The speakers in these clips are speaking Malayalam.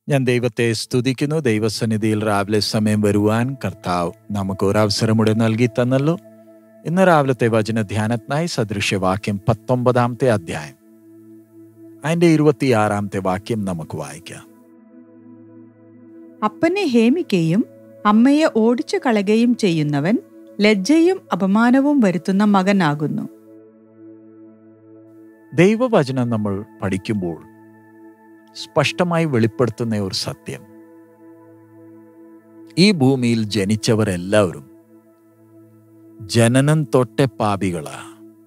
ഞാൻ ദൈവത്തെ സ്തുതിക്കുന്നു ദൈവസന്നിധിയിൽ രാവിലെ സമയം വരുവാൻ കർത്താവ് നമുക്ക് ഒരു അവസരം കൂടെ നൽകി തന്നല്ലോ ഇന്ന് രാവിലത്തെ വചന ധ്യാനത്തിനായി സദൃശ്യവാക്യം പത്തൊമ്പതാമത്തെ അധ്യായം അതിന്റെ ഇരുപത്തിയാറാമത്തെ വാക്യം നമുക്ക് വായിക്കാം അപ്പനെ ഹേമിക്കുകയും അമ്മയെ ഓടിച്ചു കളയുകയും ചെയ്യുന്നവൻ ലജ്ജയും അപമാനവും വരുത്തുന്ന മകനാകുന്നു ദൈവവചനം നമ്മൾ പഠിക്കുമ്പോൾ സ്പഷ്ടമായി വെളിപ്പെടുത്തുന്ന ഒരു സത്യം ഈ ഭൂമിയിൽ ജനിച്ചവരെല്ലാവരും ജനനം തൊട്ടെ പാപികളാ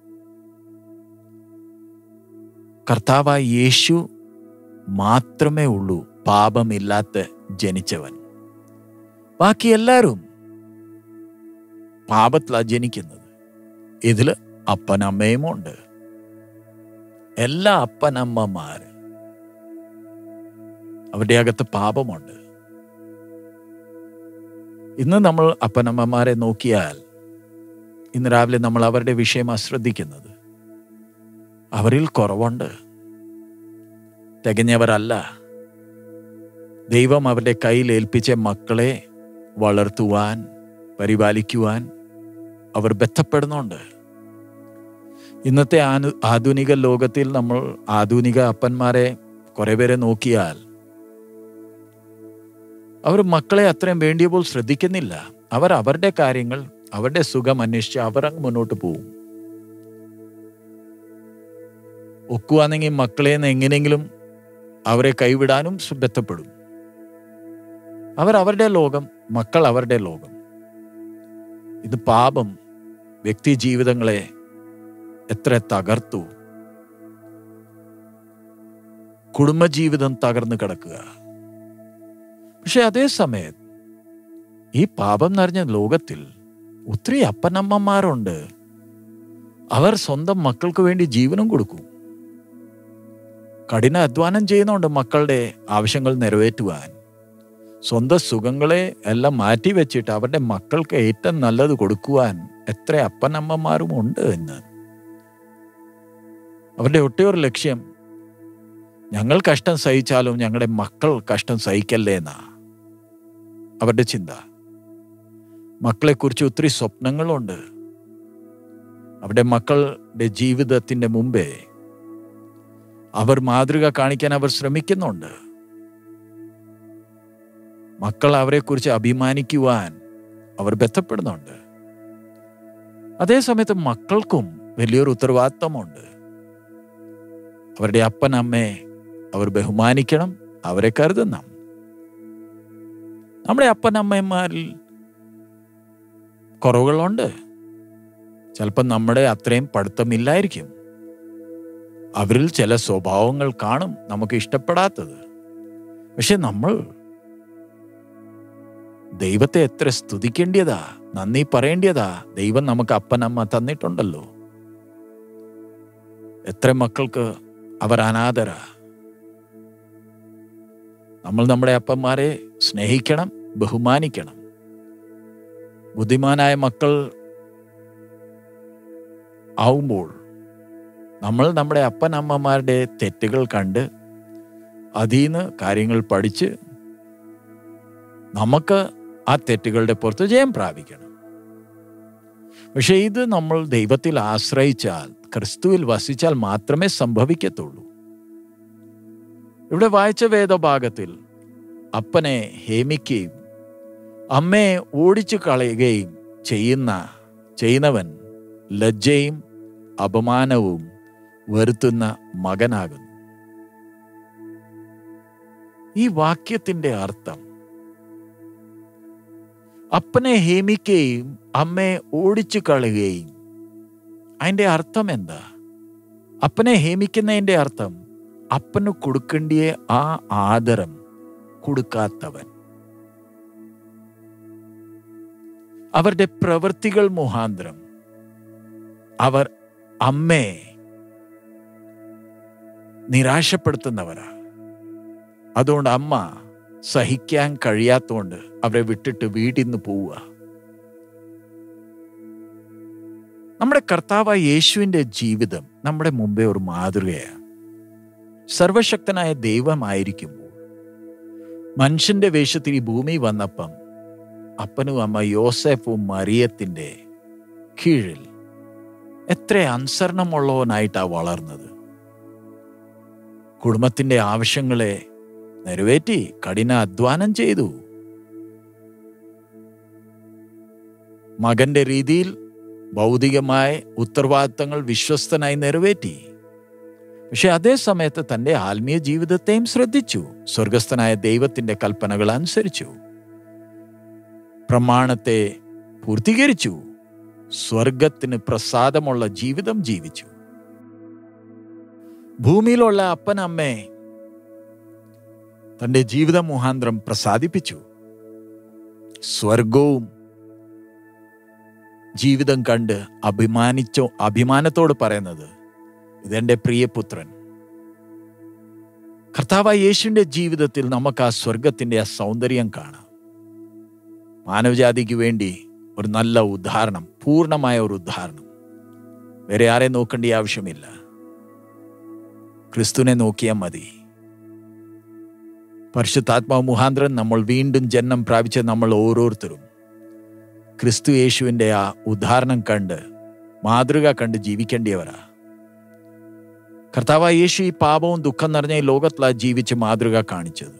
കർത്താവായ യേശു മാത്രമേ ഉള്ളൂ പാപമില്ലാത്ത ജനിച്ചവൻ ബാക്കി എല്ലാവരും പാപത്തിലാ ജനിക്കുന്നത് ഇതില് അപ്പനമ്മയും ഉണ്ട് എല്ലാ അപ്പനമ്മമാര് അവരുടെ അകത്ത് പാപമുണ്ട് ഇന്ന് നമ്മൾ അപ്പനമ്മമാരെ നോക്കിയാൽ ഇന്ന് രാവിലെ നമ്മൾ അവരുടെ വിഷയമാ ശ്രദ്ധിക്കുന്നത് അവരിൽ കുറവുണ്ട് തികഞ്ഞവരല്ല ദൈവം അവരുടെ കയ്യിൽ ഏൽപ്പിച്ച മക്കളെ വളർത്തുവാൻ പരിപാലിക്കുവാൻ അവർ ബന്ധപ്പെടുന്നുണ്ട് ഇന്നത്തെ ആനു ആധുനിക ലോകത്തിൽ നമ്മൾ ആധുനിക അപ്പന്മാരെ കുറെ പേരെ നോക്കിയാൽ അവർ മക്കളെ അത്രയും വേണ്ടിയപ്പോൾ ശ്രദ്ധിക്കുന്നില്ല അവർ അവരുടെ കാര്യങ്ങൾ അവരുടെ സുഖം അന്വേഷിച്ച് അവർ അങ്ങ് മുന്നോട്ട് പോകും ഒക്കുവാണെങ്കിൽ മക്കളെ എങ്ങനെയെങ്കിലും അവരെ കൈവിടാനും ബന്ധപ്പെടും അവർ അവരുടെ ലോകം മക്കൾ അവരുടെ ലോകം ഇത് പാപം വ്യക്തി ജീവിതങ്ങളെ എത്ര തകർത്തു കുടുംബജീവിതം തകർന്നു കിടക്കുക പക്ഷെ അതേ സമയം ഈ പാപം നിറഞ്ഞ ലോകത്തിൽ ഒത്തിരി അപ്പനമ്മമാരുണ്ട് അവർ സ്വന്തം മക്കൾക്ക് വേണ്ടി ജീവനം കൊടുക്കും കഠിന അധ്വാനം ചെയ്യുന്നുണ്ട് മക്കളുടെ ആവശ്യങ്ങൾ നിറവേറ്റുവാൻ സ്വന്തം സുഖങ്ങളെ എല്ലാം മാറ്റി വെച്ചിട്ട് അവരുടെ മക്കൾക്ക് ഏറ്റവും നല്ലത് കൊടുക്കുവാൻ എത്ര അപ്പനമ്മമാരും ഉണ്ട് എന്ന് അവരുടെ ഒട്ടേറെ ലക്ഷ്യം ഞങ്ങൾ കഷ്ടം സഹിച്ചാലും ഞങ്ങളുടെ മക്കൾ കഷ്ടം സഹിക്കല്ലേ എന്നാ അവരുടെ ചിന്ത മക്കളെക്കുറിച്ച് ഒത്തിരി സ്വപ്നങ്ങളുണ്ട് അവരുടെ മക്കളുടെ ജീവിതത്തിന്റെ മുമ്പേ അവർ മാതൃക കാണിക്കാൻ അവർ ശ്രമിക്കുന്നുണ്ട് മക്കൾ അവരെക്കുറിച്ച് അഭിമാനിക്കുവാൻ അവർ ബന്ധപ്പെടുന്നുണ്ട് അതേസമയത്ത് മക്കൾക്കും വലിയൊരു ഉത്തരവാദിത്തമുണ്ട് അവരുടെ അപ്പൻ അമ്മയെ അവർ ബഹുമാനിക്കണം അവരെ കരുതണം നമ്മുടെ അപ്പൻ അമ്മമാരിൽ കുറവുകളുണ്ട് ചിലപ്പോൾ നമ്മുടെ അത്രയും പഠിത്തമില്ലായിരിക്കും അവരിൽ ചില സ്വഭാവങ്ങൾ കാണും നമുക്ക് ഇഷ്ടപ്പെടാത്തത് പക്ഷെ നമ്മൾ ദൈവത്തെ എത്ര സ്തുതിക്കേണ്ടിയതാ നന്ദി പറയേണ്ടിയതാ ദൈവം നമുക്ക് അപ്പനമ്മ തന്നിട്ടുണ്ടല്ലോ എത്ര മക്കൾക്ക് അവർ അനാഥരാ നമ്മൾ നമ്മുടെ അപ്പന്മാരെ സ്നേഹിക്കണം ബഹുമാനിക്കണം ബുദ്ധിമാനായ മക്കൾ ആവുമ്പോൾ നമ്മൾ നമ്മുടെ അപ്പൻ അമ്മമാരുടെ തെറ്റുകൾ കണ്ട് അതിൽ നിന്ന് കാര്യങ്ങൾ പഠിച്ച് നമുക്ക് ആ തെറ്റുകളുടെ പുറത്ത് ജയം പ്രാപിക്കണം പക്ഷെ ഇത് നമ്മൾ ദൈവത്തിൽ ആശ്രയിച്ചാൽ ക്രിസ്തുവിൽ വസിച്ചാൽ മാത്രമേ സംഭവിക്കത്തുള്ളൂ ഇവിടെ വായിച്ച വേദഭാഗത്തിൽ അപ്പനെ ഹേമിക്കുകയും അമ്മയെ ഓടിച്ചു കളയുകയും ചെയ്യുന്ന ചെയ്യുന്നവൻ ലജ്ജയും അപമാനവും വരുത്തുന്ന മകനാകുന്നു ഈ വാക്യത്തിന്റെ അർത്ഥം അപ്പനെ ഹേമിക്കുകയും അമ്മയെ ഓടിച്ചു കളയുകയും അതിന്റെ അർത്ഥം എന്താ അപ്പനെ ഹേമിക്കുന്നതിന്റെ അർത്ഥം അപ്പന് കൊടുക്കേണ്ടിയ ആ ആദരം കൊടുക്കാത്തവൻ അവരുടെ പ്രവൃത്തികൾ മുഖാന്തരം അവർ അമ്മയെ നിരാശപ്പെടുത്തുന്നവരാ അതുകൊണ്ട് അമ്മ സഹിക്കാൻ കഴിയാത്തതുകൊണ്ട് അവരെ വിട്ടിട്ട് വീട്ടിൽ നിന്ന് പോവുക നമ്മുടെ കർത്താവായ യേശുവിൻ്റെ ജീവിതം നമ്മുടെ മുമ്പേ ഒരു മാതൃകയാണ് സർവശക്തനായ ദൈവമായിരിക്കുമ്പോൾ മനുഷ്യന്റെ വേഷത്തിൽ ഈ ഭൂമി വന്നപ്പം അപ്പനും അമ്മ യോസെഫും മറിയത്തിന്റെ കീഴിൽ എത്ര അനുസരണമുള്ളവനായിട്ടാ വളർന്നത് കുടുംബത്തിന്റെ ആവശ്യങ്ങളെ നിറവേറ്റി കഠിന അധ്വാനം ചെയ്തു മകന്റെ രീതിയിൽ ഭൗതികമായ ഉത്തരവാദിത്തങ്ങൾ വിശ്വസ്തനായി നിറവേറ്റി പക്ഷെ അതേ സമയത്ത് തന്റെ ആത്മീയ ജീവിതത്തെയും ശ്രദ്ധിച്ചു സ്വർഗസ്ഥനായ ദൈവത്തിന്റെ കൽപ്പനകൾ അനുസരിച്ചു പ്രമാണത്തെ പൂർത്തീകരിച്ചു സ്വർഗത്തിന് പ്രസാദമുള്ള ജീവിതം ജീവിച്ചു ഭൂമിയിലുള്ള അപ്പനമ്മയെ തന്റെ ജീവിത മുഹാന്തരം പ്രസാദിപ്പിച്ചു സ്വർഗവും ജീവിതം കണ്ട് അഭിമാനിച്ചോ അഭിമാനത്തോട് പറയുന്നത് ഇതെന്റെ പ്രിയപുത്രൻ കർത്താവായ യേശുവിന്റെ ജീവിതത്തിൽ നമുക്ക് ആ സ്വർഗത്തിന്റെ ആ സൗന്ദര്യം കാണാം മാനവജാതിക്ക് വേണ്ടി ഒരു നല്ല ഉദാഹരണം പൂർണ്ണമായ ഒരു ഉദാഹരണം വേറെ ആരെ നോക്കേണ്ട ആവശ്യമില്ല ക്രിസ്തുവിനെ നോക്കിയാൽ മതി പരിശുദ്ധാത്മാവ് മുഹാന്തരം നമ്മൾ വീണ്ടും ജന്മം പ്രാപിച്ച നമ്മൾ ഓരോരുത്തരും ക്രിസ്തു യേശുവിൻ്റെ ആ ഉദാഹരണം കണ്ട് മാതൃക കണ്ട് ജീവിക്കേണ്ടിയവരാ കർത്താവായ യേശു ഈ പാപവും ദുഃഖം നിറഞ്ഞ ഈ ലോകത്തിലാ ജീവിച്ച് മാതൃക കാണിച്ചത്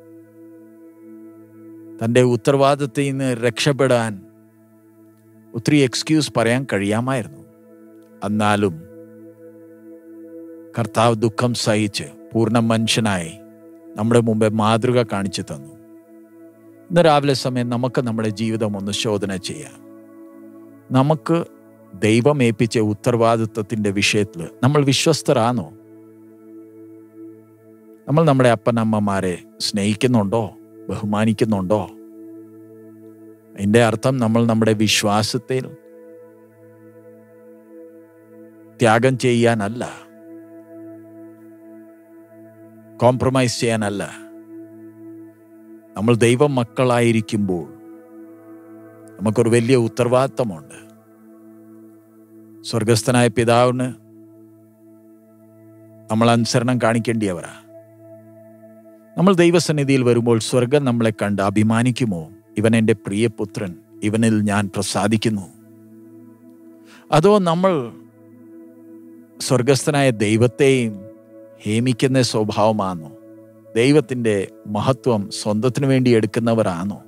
തൻ്റെ ഉത്തരവാദിത്തത്തിൽ നിന്ന് രക്ഷപ്പെടാൻ ഒത്തിരി എക്സ്ക്യൂസ് പറയാൻ കഴിയാമായിരുന്നു എന്നാലും കർത്താവ് ദുഃഖം സഹിച്ച് പൂർണ്ണ മനുഷ്യനായി നമ്മുടെ മുമ്പേ മാതൃക കാണിച്ചു തന്നു ഇന്ന് രാവിലെ സമയം നമുക്ക് നമ്മുടെ ജീവിതം ഒന്ന് ശോധന ചെയ്യാം നമുക്ക് ദൈവം ഏൽപ്പിച്ച ഉത്തരവാദിത്വത്തിന്റെ വിഷയത്തിൽ നമ്മൾ വിശ്വസ്തരാണോ നമ്മൾ നമ്മുടെ അപ്പനമ്മമാരെ സ്നേഹിക്കുന്നുണ്ടോ ബഹുമാനിക്കുന്നുണ്ടോ അതിന്റെ അർത്ഥം നമ്മൾ നമ്മുടെ വിശ്വാസത്തിൽ ത്യാഗം ചെയ്യാനല്ല കോംപ്രമൈസ് ചെയ്യാനല്ല നമ്മൾ ദൈവം മക്കളായിരിക്കുമ്പോൾ നമുക്കൊരു വലിയ ഉത്തരവാദിത്തമുണ്ട് സ്വർഗസ്ഥനായ പിതാവിന് നമ്മൾ അനുസരണം കാണിക്കേണ്ടിയവരാ നമ്മൾ ദൈവസന്നിധിയിൽ വരുമ്പോൾ സ്വർഗം നമ്മളെ കണ്ട് അഭിമാനിക്കുമോ ഇവൻ എൻ്റെ പ്രിയപുത്രൻ ഇവനിൽ ഞാൻ പ്രസാദിക്കുന്നു അതോ നമ്മൾ സ്വർഗസ്ഥനായ ദൈവത്തെയും ഹേമിക്കുന്ന സ്വഭാവമാണോ ദൈവത്തിൻ്റെ മഹത്വം സ്വന്തത്തിനു വേണ്ടി എടുക്കുന്നവരാണോ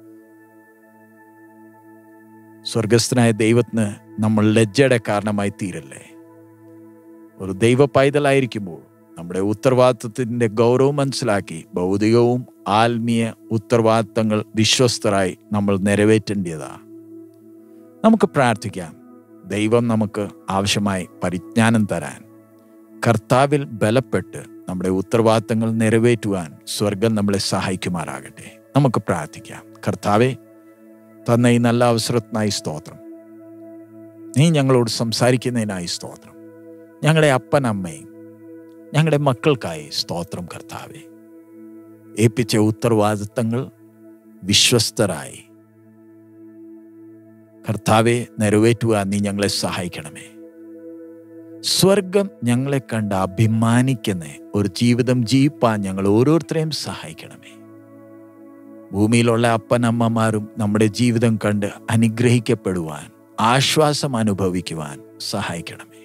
സ്വർഗസ്ഥനായ ദൈവത്തിന് നമ്മൾ ലജ്ജയുടെ കാരണമായി തീരല്ലേ ഒരു ദൈവ പൈതലായിരിക്കുമ്പോൾ നമ്മുടെ ഉത്തരവാദിത്വത്തിന്റെ ഗൗരവം മനസ്സിലാക്കി ഭൗതികവും ആത്മീയ ഉത്തരവാദിത്തങ്ങൾ വിശ്വസ്തരായി നമ്മൾ നിറവേറ്റേണ്ടതാ നമുക്ക് പ്രാർത്ഥിക്കാം ദൈവം നമുക്ക് ആവശ്യമായി പരിജ്ഞാനം തരാൻ കർത്താവിൽ ബലപ്പെട്ട് നമ്മുടെ ഉത്തരവാദിത്തങ്ങൾ നിറവേറ്റുവാൻ സ്വർഗം നമ്മളെ സഹായിക്കുമാറാകട്ടെ നമുക്ക് പ്രാർത്ഥിക്കാം കർത്താവെ തന്ന ഈ നല്ല അവസരത്തിനായി സ്തോത്രം നീ ഞങ്ങളോട് സംസാരിക്കുന്നതിനായി സ്തോത്രം ഞങ്ങളുടെ അപ്പനമ്മയും ഞങ്ങളുടെ മക്കൾക്കായി സ്തോത്രം കർത്താവെ ഏൽപ്പിച്ച ഉത്തരവാദിത്തങ്ങൾ വിശ്വസ്തരായി കർത്താവെ നിറവേറ്റുവാൻ നീ ഞങ്ങളെ സഹായിക്കണമേ സ്വർഗം ഞങ്ങളെ കണ്ട് അഭിമാനിക്കുന്ന ഒരു ജീവിതം ജീവിപ്പാൻ ഞങ്ങൾ ഓരോരുത്തരെയും സഹായിക്കണമേ ഭൂമിയിലുള്ള അപ്പനമ്മമാരും നമ്മുടെ ജീവിതം കണ്ട് അനുഗ്രഹിക്കപ്പെടുവാൻ ആശ്വാസം അനുഭവിക്കുവാൻ സഹായിക്കണമേ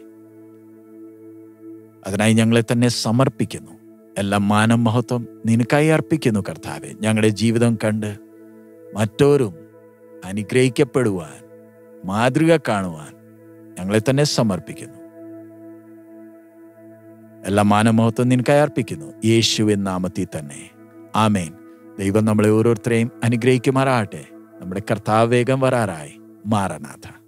അതിനായി ഞങ്ങളെ തന്നെ സമർപ്പിക്കുന്നു എല്ലാം മാനം മഹത്വം നിനക്കായി അർപ്പിക്കുന്നു കർത്താവെ ഞങ്ങളുടെ ജീവിതം കണ്ട് മറ്റോരും അനുഗ്രഹിക്കപ്പെടുവാൻ മാതൃക കാണുവാൻ ഞങ്ങളെ തന്നെ സമർപ്പിക്കുന്നു എല്ലാ മാനമഹത്വം നിനക്കായി അർപ്പിക്കുന്നു യേശുവിൻ നാമത്തിൽ തന്നെ ആമേൻ ദൈവം നമ്മളെ ഓരോരുത്തരെയും അനുഗ്രഹിക്കുമാറാകട്ടെ നമ്മുടെ കർത്താവ് വേഗം വരാറായി മാറനാഥ